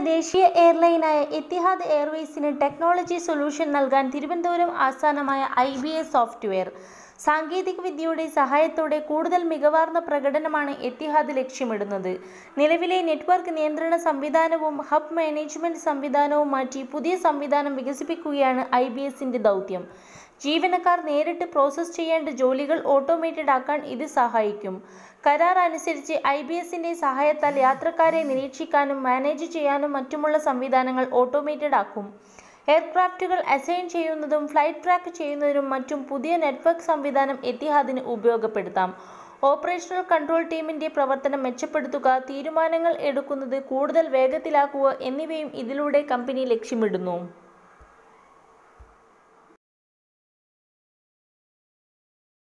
ദേശീയ എയർലൈനായ എത്തിഹാദ് എയർവേസിന് ടെക്നോളജി സൊല്യൂഷൻ നൽകാൻ തിരുവനന്തപുരം ആസ്ഥാനമായ ഐ ബി എ സോഫ്റ്റ്വെയർ സാങ്കേതികവിദ്യയുടെ സഹായത്തോടെ കൂടുതൽ മികവാർന്ന പ്രകടനമാണ് എത്തിഹാദ് ലക്ഷ്യമിടുന്നത് നിലവിലെ നെറ്റ്വർക്ക് നിയന്ത്രണ സംവിധാനവും ഹബ് മാനേജ്മെന്റ് സംവിധാനവും മാറ്റി പുതിയ സംവിധാനം വികസിപ്പിക്കുകയാണ് ഐ ബി എസിന്റെ ദൗത്യം ജീവനക്കാർ നേരിട്ട് പ്രോസസ്സ് ചെയ്യേണ്ട ജോലികൾ ഓട്ടോമേറ്റഡ് ആക്കാൻ ഇത് സഹായിക്കും കരാർ അനുസരിച്ച് ഐ ബി എസിന്റെ സഹായത്താൽ യാത്രക്കാരെ നിരീക്ഷിക്കാനും മാനേജ് ചെയ്യാനും മറ്റുമുള്ള സംവിധാനങ്ങൾ ഓട്ടോമേറ്റഡ് ആക്കും എയർക്രാഫ്റ്റുകൾ അസൈൻ ചെയ്യുന്നതും ഫ്ലൈറ്റ് ട്രാക്ക് ചെയ്യുന്നതിനും മറ്റും പുതിയ നെറ്റ്വർക്ക് സംവിധാനം എത്തിഹാദിന് ഉപയോഗപ്പെടുത്താം ഓപ്പറേഷണൽ കൺട്രോൾ ടീമിന്റെ പ്രവർത്തനം മെച്ചപ്പെടുത്തുക തീരുമാനങ്ങൾ എടുക്കുന്നത് കൂടുതൽ വേഗത്തിലാക്കുക എന്നിവയും ഇതിലൂടെ കമ്പനി ലക്ഷ്യമിടുന്നു